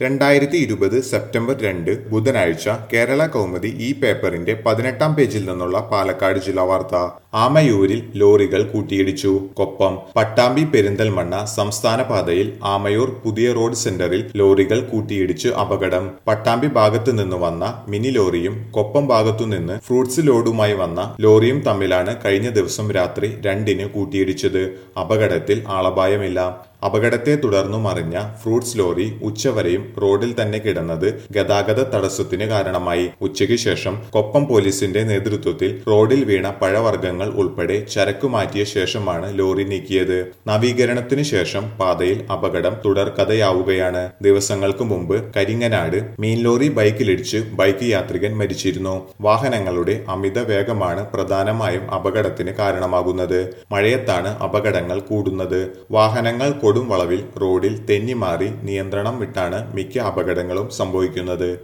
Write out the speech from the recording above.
രണ്ടായിരത്തി ഇരുപത് സെപ്റ്റംബർ രണ്ട് ബുധനാഴ്ച കേരള കൗമുദി ഈ പേപ്പറിന്റെ പതിനെട്ടാം പേജിൽ നിന്നുള്ള പാലക്കാട് ജില്ലാ വാർത്ത ആമയൂരിൽ ലോറികൾ കൂട്ടിയിടിച്ചു കൊപ്പം പട്ടാമ്പി പെരിന്തൽമണ്ണ സംസ്ഥാന പാതയിൽ ആമയൂർ പുതിയ റോഡ് സെന്ററിൽ ലോറികൾ കൂട്ടിയിടിച്ച് അപകടം പട്ടാമ്പി ഭാഗത്തു നിന്ന് വന്ന മിനി ലോറിയും കൊപ്പം ഭാഗത്തു നിന്ന് ഫ്രൂട്ട്സ് ലോഡുമായി വന്ന ലോറിയും തമ്മിലാണ് കഴിഞ്ഞ ദിവസം രാത്രി രണ്ടിന് കൂട്ടിയിടിച്ചത് അപകടത്തിൽ ആളപായമില്ല അപകടത്തെ തുടർന്നു മറിഞ്ഞ ഫ്രൂട്ട്സ് ലോറി ഉച്ചവരെയും റോഡിൽ തന്നെ കിടന്നത് ഗതാഗത തടസ്സത്തിന് കാരണമായി ഉച്ചയ്ക്ക് ശേഷം കൊപ്പം പോലീസിന്റെ നേതൃത്വത്തിൽ റോഡിൽ വീണ പഴവർഗ്ഗങ്ങൾ ഉൾപ്പെടെ ചരക്കു മാറ്റിയ ശേഷമാണ് ലോറി നീക്കിയത് നവീകരണത്തിനു ശേഷം പാതയിൽ അപകടം തുടർക്കഥയാവുകയാണ് ദിവസങ്ങൾക്ക് മുമ്പ് കരിങ്ങനാട് മീൻ ലോറി ബൈക്കിലിടിച്ച് ബൈക്ക് യാത്രികൻ മരിച്ചിരുന്നു വാഹനങ്ങളുടെ അമിത വേഗമാണ് പ്രധാനമായും അപകടത്തിന് കാരണമാകുന്നത് മഴയത്താണ് അപകടങ്ങൾ കൂടുന്നത് വാഹനങ്ങൾ കൊടും വളവിൽ റോഡിൽ തെന്നിമാറി നിയന്ത്രണം വിട്ടാണ് മിക്ക അപകടങ്ങളും സംഭവിക്കുന്നത്